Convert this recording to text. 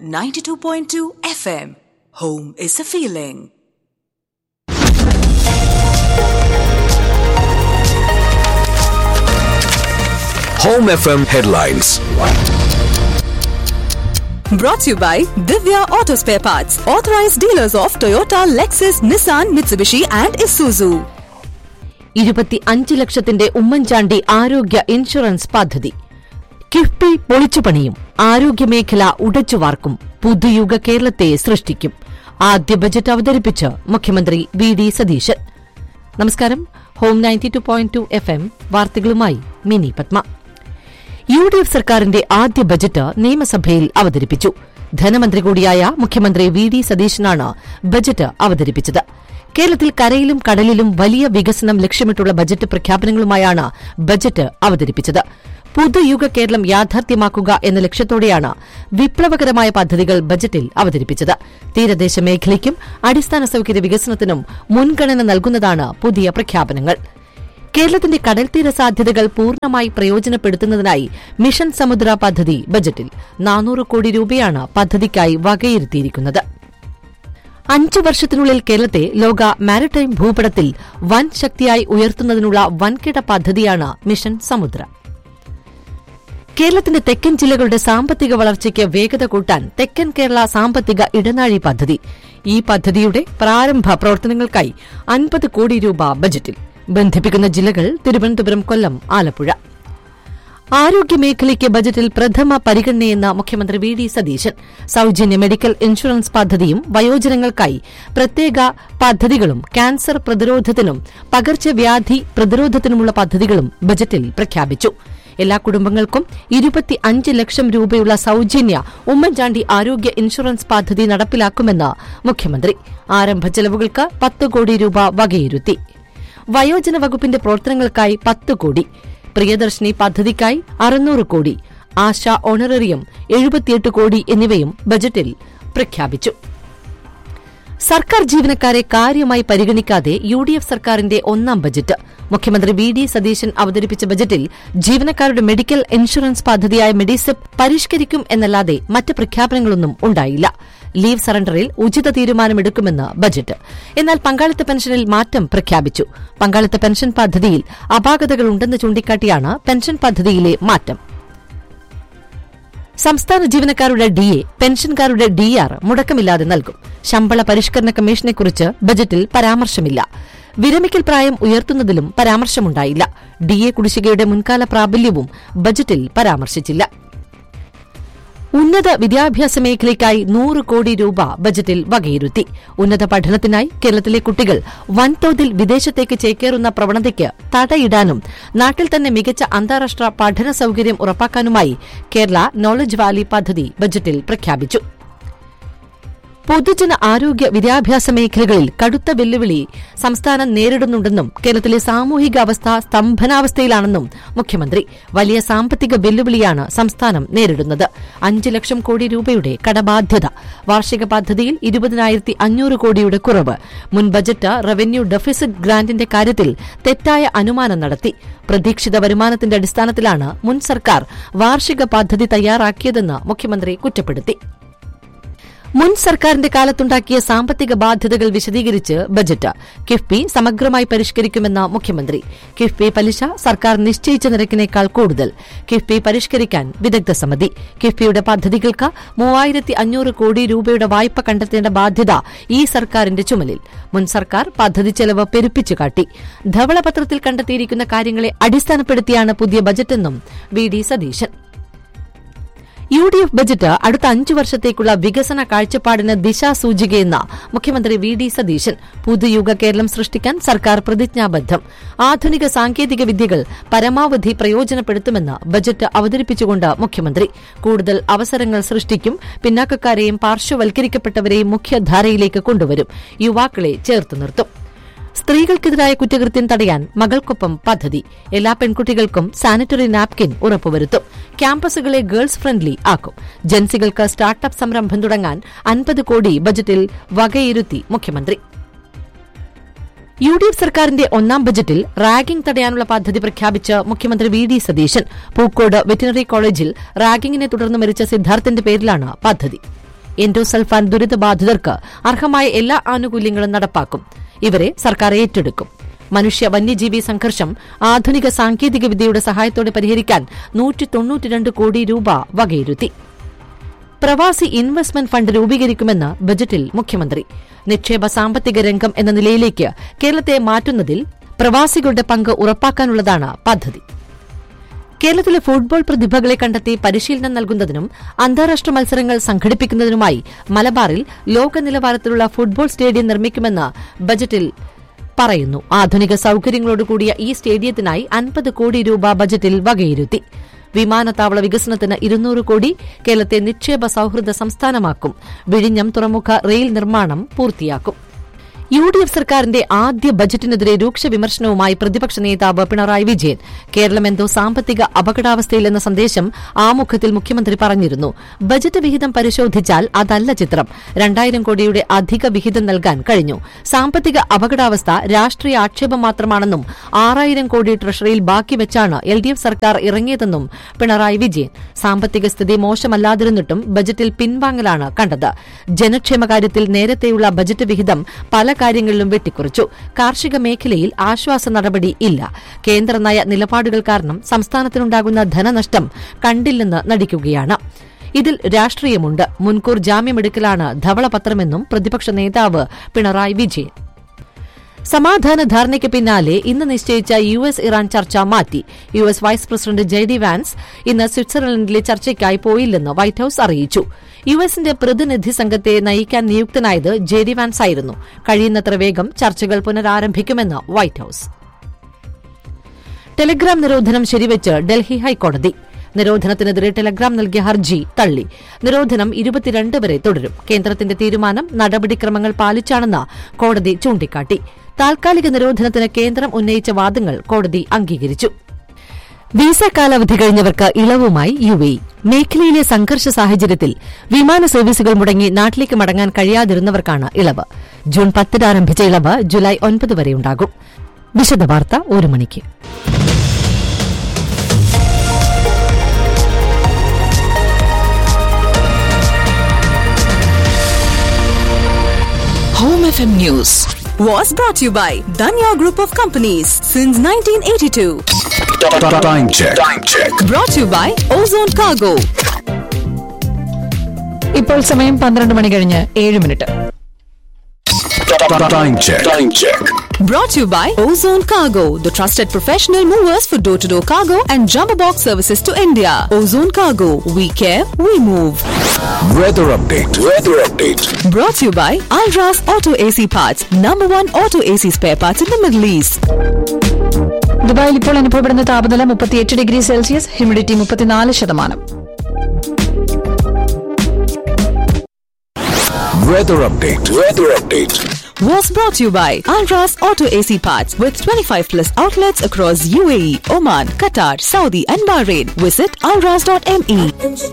92.2 FM. Home is a feeling. Home FM headlines. Brought to you by Divya Auto Spare Parts, authorized dealers of Toyota, Lexus, Nissan, Mitsubishi, and Isuzu. ഇരുപത്തി അഞ്ച് ലക്ഷത്തിന്റെ ഉമ്മൻചാണ്ടി ആരോഗ്യ insurance പദ്ധതി കിഫ്ബി പൊളിച്ചുപണിയും ആരോഗ്യമേഖല ഉടച്ചുവാർക്കും പുതുയുഗ കേരളത്തെ സൃഷ്ടിക്കും ആദ്യ budget അവതരിപ്പിച്ച് മുഖ്യമന്ത്രി വി ഡി സതീശൻ നമസ്കാരം home ninety two point two F M വാർത്തകളുമായി Mini Padma U D F സർക്കാരിന്റെ ആദ്യ ബജറ്റ് നിയമസഭയിൽ അവതരിപ്പിച്ചു ധനമന്ത്രി കൂടിയായ മുഖ്യമന്ത്രി വി ഡി സതീശനാണ് ബജറ്റ് അവതരിപ്പിച്ചത് കേരളത്തിൽ കരയിലും കടലിലും വലിയ വികസനം ലക്ഷ്യമിട്ടുള്ള ബജറ്റ് പ്രഖ്യാപനങ്ങളുമായാണ് ബജറ്റ് അവതരിപ്പിച്ചത് പുതുയുഗ കേരളം യാഥാർത്ഥ്യമാക്കുക എന്ന ലക്ഷ്യത്തോടെയാണ് വിപ്ലവകരമായ പദ്ധതികൾ ബജറ്റിൽ അവതരിപ്പിച്ചത് തീരദേശ മേഖലയ്ക്കും അടിസ്ഥാന സൌകര്യ വികസനത്തിനും മുൻഗണന നൽകുന്നതാണ് പുതിയ പ്രഖ്യാപനങ്ങൾ കേരളത്തിന്റെ കടൽത്തീര സാധ്യതകൾ പൂർണ്ണമായി പ്രയോജനപ്പെടുത്തുന്നതിനായി മിഷൻ സമുദ്ര പദ്ധതി ബജറ്റിൽ നാനൂറ് കോടി രൂപയാണ് പദ്ധതിക്കായി വകയിരുത്തിയിരിക്കുന്നത് അഞ്ചു വർഷത്തിനുള്ളിൽ കേരളത്തെ ലോക മാരിടൈം ഭൂപടത്തിൽ വൻ ശക്തിയായി ഉയർത്തുന്നതിനുള്ള വൻകിട പദ്ധതിയാണ് മിഷൻ സമുദ്ര കേരളത്തിന്റെ തെക്കൻ ജില്ലകളുടെ സാമ്പത്തിക വളർച്ചയ്ക്ക് വേഗത കൂട്ടാൻ തെക്കൻ കേരള സാമ്പത്തിക ഇടനാഴി പദ്ധതി ഈ പദ്ധതിയുടെ പ്രാരംഭ പ്രവർത്തനങ്ങൾക്കായി അൻപത് കോടി രൂപ ബജറ്റിൽ ബന്ധിപ്പിക്കുന്ന ജില്ലകൾ തിരുവനന്തപുരം കൊല്ലം ആലപ്പുഴ ആരോഗ്യമേഖലയ്ക്ക് ബജറ്റിൽ പ്രഥമ പരിഗണനയെന്ന മുഖ്യമന്ത്രി വി ഡി സതീശൻ സൌജന്യ മെഡിക്കൽ ഇൻഷുറൻസ് പദ്ധതിയും വയോജനങ്ങൾക്കായി പ്രത്യേക പദ്ധതികളും ക്യാൻസർ പ്രതിരോധത്തിനും പകർച്ചവ്യാധി പ്രതിരോധത്തിനുമുള്ള പദ്ധതികളും ബജറ്റിൽ പ്രഖ്യാപിച്ചു എല്ലാ കുടുംബങ്ങൾക്കും ഇരുപത്തി അഞ്ച് ലക്ഷം രൂപയുള്ള സൌജന്യ ഉമ്മൻചാണ്ടി ആരോഗ്യ ഇൻഷുറൻസ് പദ്ധതി നടപ്പിലാക്കുമെന്ന് മുഖ്യമന്ത്രി ആരംഭ ചെലവുകൾക്ക് പത്ത് കോടി രൂപ വകയിരുത്തി വയോജന വകുപ്പിന്റെ പ്രവർത്തനങ്ങൾക്കായി പത്ത് കോടി പ്രിയദർശിനി പദ്ധതിക്കായി അറുന്നൂറ് കോടി ആശ ഓണററിയം എഴുപത്തിയെട്ട് കോടി എന്നിവയും ബജറ്റിൽ പ്രഖ്യാപിച്ചു സർക്കാർ ജീവനക്കാരെ കാര്യമായി പരിഗണിക്കാതെ യു ഡി എഫ് സർക്കാരിന്റെ ഒന്നാം ബജറ്റ് മുഖ്യമന്ത്രി വി ഡി സതീശൻ അവതരിപ്പിച്ച ബജറ്റിൽ ജീവനക്കാരുടെ മെഡിക്കൽ ഇൻഷുറൻസ് പദ്ധതിയായ മെഡിസെപ് പരിഷ്കരിക്കും എന്നല്ലാതെ മറ്റ് പ്രഖ്യാപനങ്ങളൊന്നും ഉണ്ടായില്ല ലീവ് സറണ്ടറിൽ ഉചിത തീരുമാനമെടുക്കുമെന്ന് ബജറ്റ് എന്നാൽ പങ്കാളിത്ത പെൻഷനിൽ മാറ്റം പ്രഖ്യാപിച്ചു പങ്കാളിത്ത പെൻഷൻ പദ്ധതിയിൽ അപാകതകളുണ്ടെന്ന് ചൂണ്ടിക്കാട്ടിയാണ് പെൻഷൻ പദ്ധതിയിലെ മാറ്റം സംസ്ഥാന ജീവനക്കാരുടെ ഡിഎ പെൻഷൻകാരുടെ ഡിആർ മുടക്കമില്ലാതെ നൽകും ശമ്പള പരിഷ്കരണ കമ്മീഷനെക്കുറിച്ച് ബജറ്റിൽ പരാമർശമില്ല വിരമിക്കൽ പ്രായം ഉയർത്തുന്നതിലും പരാമർശമുണ്ടായില്ല ഡിഎ കുടിശ്ശികയുടെ മുൻകാല പ്രാബല്യവും ബജറ്റിൽ പരാമർശിച്ചില്ല ഉന്നത വിദ്യാഭ്യാസ മേഖലയ്ക്കായി നൂറ് കോടി രൂപ ബജറ്റിൽ വകയിരുത്തി ഉന്നത പഠനത്തിനായി കേരളത്തിലെ കുട്ടികൾ വൻതോതിൽ വിദേശത്തേക്ക് ചേക്കേറുന്ന പ്രവണതയ്ക്ക് തടയിടാനും നാട്ടിൽ തന്നെ മികച്ച അന്താരാഷ്ട്ര പഠന സൌകര്യം ഉറപ്പാക്കാനുമായി കേരള നോളജ് വാലി പദ്ധതി ബജറ്റിൽ പ്രഖ്യാപിച്ചു പൊതുജന ആരോഗ്യ വിദ്യാഭ്യാസ മേഖലകളിൽ കടുത്ത വെല്ലുവിളി സംസ്ഥാനം നേരിടുന്നുണ്ടെന്നും കേരളത്തിലെ സാമൂഹിക അവസ്ഥ സ്തംഭനാവസ്ഥയിലാണെന്നും മുഖ്യമന്ത്രി വലിയ സാമ്പത്തിക വെല്ലുവിളിയാണ് സംസ്ഥാനം നേരിടുന്നത് അഞ്ച് ലക്ഷം കോടി രൂപയുടെ കടബാധ്യത വാർഷിക പദ്ധതിയിൽ ഇരുപതിനായിരത്തി അഞ്ഞൂറ് കോടിയുടെ കുറവ് മുൻ ബജറ്റ് റവന്യൂ ഡെഫിസിറ്റ് ഗ്രാന്റിന്റെ കാര്യത്തിൽ തെറ്റായ അനുമാനം നടത്തി പ്രതീക്ഷിത വരുമാനത്തിന്റെ അടിസ്ഥാനത്തിലാണ് മുൻ സർക്കാർ വാർഷിക പദ്ധതി തയ്യാറാക്കിയതെന്ന് മുഖ്യമന്ത്രി കുറ്റപ്പെടുത്തി മുൻ സർക്കാരിന്റെ കാലത്തുണ്ടാക്കിയ സാമ്പത്തിക ബാധ്യതകൾ വിശദീകരിച്ച് ബജറ്റ് കിഫ്ബി സമഗ്രമായി പരിഷ്കരിക്കുമെന്ന മുഖ്യമന്ത്രി കിഫ്ബി പലിശ സർക്കാർ നിശ്ചയിച്ച നിരക്കിനേക്കാൾ കൂടുതൽ കിഫ്ബി പരിഷ്കരിക്കാൻ വിദഗ്ധ സമിതി കിഫ്ബിയുടെ പദ്ധതികൾക്ക് മൂവായിരത്തി അഞ്ഞൂറ് കോടി രൂപയുടെ വായ്പ കണ്ടെത്തേണ്ട ബാധ്യത ഈ സർക്കാരിന്റെ ചുമലിൽ മുൻ സർക്കാർ പദ്ധതി ചെലവ് പെരുപ്പിച്ചു കാട്ടി ധവളപത്രത്തിൽ കണ്ടെത്തിയിരിക്കുന്ന കാര്യങ്ങളെ അടിസ്ഥാനപ്പെടുത്തിയാണ് പുതിയ ബജറ്റെന്നും V D Satheesan U D F budget അടുത്ത അഞ്ചു വർഷത്തേക്കുള്ള വികസന കാഴ്ചപ്പാടിന് ദിശാസൂചികയെന്ന മുഖ്യമന്ത്രി വി ഡി സതീശൻ പുതുയുഗ കേരളം സൃഷ്ടിക്കാൻ സർക്കാർ പ്രതിജ്ഞാബദ്ധം ആധുനിക സാങ്കേതിക വിദ്യകൾ പരമാവധി പ്രയോജനപ്പെടുത്തുമെന്ന് ബജറ്റ് അവതരിപ്പിച്ചുകൊണ്ട് മുഖ്യമന്ത്രി കൂടുതൽ അവസരങ്ങൾ സൃഷ്ടിക്കും പിന്നാക്കക്കാരെയും പാർശ്വവൽക്കരിക്കപ്പെട്ടവരെയും മുഖ്യധാരയിലേക്ക് കൊണ്ടുവരും യുവാക്കളെ ചേർത്ത് നിർത്തും സ്ത്രീകൾക്കെതിരായ കുറ്റകൃത്യം തടയാൻ മകൾക്കൊപ്പം പദ്ധതി എല്ലാ പെൺകുട്ടികൾക്കും സാനിറ്ററി നാപ്കിൻ ഉറപ്പുവരുത്തും ക്യാമ്പസുകളെ ഗേൾസ് ഫ്രണ്ട്ലി ആക്കും ജൻസികൾക്ക് സ്റ്റാർട്ടപ്പ് സംരംഭം തുടങ്ങാൻ അൻപത് കോടി ബജറ്റിൽ വകയിരുത്തി മുഖ്യമന്ത്രി യു ഡി എഫ് സർക്കാരിന്റെ ഒന്നാം ബജറ്റിൽ റാഗിംഗ് തടയാനുള്ള പദ്ധതി പ്രഖ്യാപിച്ച് മുഖ്യമന്ത്രി V D Satheesan Pookode veterinary കോളേജിൽ റാഗിംഗിനെ തുടർന്ന് മരിച്ച സിദ്ധാർത്ഥിന്റെ പേരിലാണ് പദ്ധതി എൻഡോസൾഫാൻ ദുരിതബാധിതർക്ക് അർഹമായ എല്ലാ ആനുകൂല്യങ്ങളും നടപ്പാക്കും ഇവരെ സർക്കാർ ഏറ്റെടുക്കും മനുഷ്യ വന്യജീവി സംഘർഷം ആധുനിക സാങ്കേതിക വിദ്യയുടെ സഹായത്തോടെ പരിഹരിക്കാൻ നൂറ്റി തൊണ്ണൂറ്റിരണ്ട് കോടി രൂപ വകയിരുത്തി പ്രവാസി ഇൻവെസ്റ്റ്മെന്റ് ഫണ്ട് രൂപീകരിക്കുമെന്ന് ബജറ്റിൽ മുഖ്യമന്ത്രി നിക്ഷേപ സാമ്പത്തിക രംഗം എന്ന നിലയിലേക്ക് കേരളത്തെ മാറ്റുന്നതിൽ പ്രവാസികളുടെ പങ്ക് ഉറപ്പാക്കാനുള്ളതാണ് പദ്ധതി കേരളത്തിലെ ഫുട്ബോൾ പ്രതിഭകളെ കണ്ടെത്തി പരിശീലനം നൽകുന്നതിനും അന്താരാഷ്ട്ര മത്സരങ്ങൾ സംഘടിപ്പിക്കുന്നതിനുമായി മലബാറിൽ ലോക നിലവാരത്തിലുള്ള ഫുട്ബോൾ സ്റ്റേഡിയം നിർമ്മിക്കുമെന്ന് ബജറ്റിൽ പറയുന്നു ആധുനിക സൌകര്യങ്ങളോടുകൂടിയ ഈ സ്റ്റേഡിയത്തിനായി അൻപത് കോടി രൂപ ബജറ്റിൽ വകയിരുത്തി വിമാനത്താവള വികസനത്തിന് ഇരുന്നൂറ് കോടി കേരളത്തെ നിക്ഷേപ സൌഹൃദ സംസ്ഥാനമാക്കും വിഴിഞ്ഞം തുറമുഖ റെയിൽ നിർമ്മാണം പൂർത്തിയാക്കും യു ഡി എഫ് സർക്കാരിന്റെ ആദ്യ ബജറ്റിനെതിരെ രൂക്ഷ വിമർശനവുമായി പ്രതിപക്ഷ നേതാവ് പിണറായി വിജയൻ കേരളം എന്തോ സാമ്പത്തിക അപകടാവസ്ഥയിലെന്ന സന്ദേശം ആമുഖത്തിൽ മുഖ്യമന്ത്രി പറഞ്ഞിരുന്നു ബജറ്റ് വിഹിതം പരിശോധിച്ചാൽ അതല്ല ചിത്രം രണ്ടായിരം കോടിയുടെ അധിക വിഹിതം നൽകാൻ കഴിഞ്ഞു സാമ്പത്തിക അപകടാവസ്ഥ രാഷ്ട്രീയ ആക്ഷേപം മാത്രമാണെന്നും ആറായിരം കോടി ട്രഷറിയിൽ ബാക്കി വെച്ചാണ് എൽ ഡി എഫ് സർക്കാർ ഇറങ്ങിയതെന്നും പിണറായി വിജയൻ സാമ്പത്തിക സ്ഥിതി മോശമല്ലാതിരുന്നിട്ടും ബജറ്റിൽ പിൻവാങ്ങലാണ് കണ്ടത് ജനക്ഷേമകാര്യത്തിൽ നേരത്തെയുള്ള ബജറ്റ് വിഹിതം പല കാര്യങ്ങളിലും വെട്ടിക്കുറച്ചു കാർഷിക മേഖലയിൽ ആശ്വാസ നടപടി ഇല്ല കേന്ദ്ര നയ നിലപാടുകൾ കാരണം സംസ്ഥാനത്തിനുണ്ടാകുന്ന ധനനഷ്ടം കണ്ടില്ലെന്ന് നടിക്കുകയാണ് ഇതിൽ രാഷ്ട്രീയമുണ്ട് മുൻകൂർ ജാമ്യമെടുക്കലാണ് ധവളപത്രമെന്നും പ്രതിപക്ഷ നേതാവ് പിണറായി വിജയൻ സമാധാന ധാരണയ്ക്ക് പിന്നാലെ ഇന്ന് നിശ്ചയിച്ച യു എസ് ഇറാൻ ചർച്ച മാറ്റി U S vice president J D Vance ഇന്ന് സ്വിറ്റ്സർലൻഡിലെ ചർച്ചയ്ക്കായി പോയില്ലെന്ന് വൈറ്റ് ഹൌസ് അറിയിച്ചു യു എസിന്റെ പ്രതിനിധി സംഘത്തെ നയിക്കാൻ നിയുക്തനായത് ജെ ഡി വാൻസ് ആയിരുന്നു കഴിയുന്നത്ര വേഗം ചർച്ചകൾ പുനരാരംഭിക്കുമെന്ന് വൈറ്റ് ഹൌസ് ടെലഗ്രാം നിരോധനം ശരിവെച്ച് ഡൽഹി ഹൈക്കോടതി നിരോധനത്തിനെതിരെ ടെലഗ്രാം നൽകിയ ഹർജി തള്ളി നിരോധനം ഇരുപത്തിരണ്ട് വരെ തുടരും കേന്ദ്രത്തിന്റെ തീരുമാനം നടപടിക്രമങ്ങൾ പാലിച്ചാണെന്ന് കോടതി ചൂണ്ടിക്കാട്ടി താൽക്കാലിക നിരോധനത്തിന് കേന്ദ്രം ഉന്നയിച്ച വാദങ്ങൾ കോടതി അംഗീകരിച്ചു വിസ കാലാവധി കഴിഞ്ഞവർക്ക് ഇളവുമായി യു എ മേഖലയിലെ സംഘർഷ സാഹചര്യത്തിൽ വിമാന സർവീസുകൾ മുടങ്ങി നാട്ടിലേക്ക് മടങ്ങാൻ കഴിയാതിരുന്നവർക്കാണ് ഇളവ് ജൂൺ പത്തിന് ആരംഭിച്ച ഇളവ് ജൂലൈ ഒൻപത് വരെയുണ്ടാകും വിശദവാർത്ത ഒരു മണിക്ക് Home FM News was brought to you by Danya Group of Companies since 1982. Time check. Time check. Brought to you by Ozone Cargo. ഇപ്പോൾ സമയം പന്ത്രണ്ട് മണി കഴിഞ്ഞ് ഏഴ് minute Time check. Time check. Brought to you by Ozone Cargo, the trusted professional movers for door to door cargo and jumbo box services to India. Ozone Cargo, we care, we move. Weather update. Weather update. Brought to you by Alras Auto AC Parts, number one auto AC spare parts in the Middle East. ദുബായിൽ ഇപ്പോൾ അനുഭവപ്പെടുന്ന താപനില മുപ്പത്തിയെട്ട് degree Celsius humidity മുപ്പത്തിനാല് ശതമാനം Weather update. Weather update. Was brought to you by Alras Auto AC Parts with 25 plus outlets across UAE, Oman, Qatar, Saudi, and Bahrain. Visit alras.me.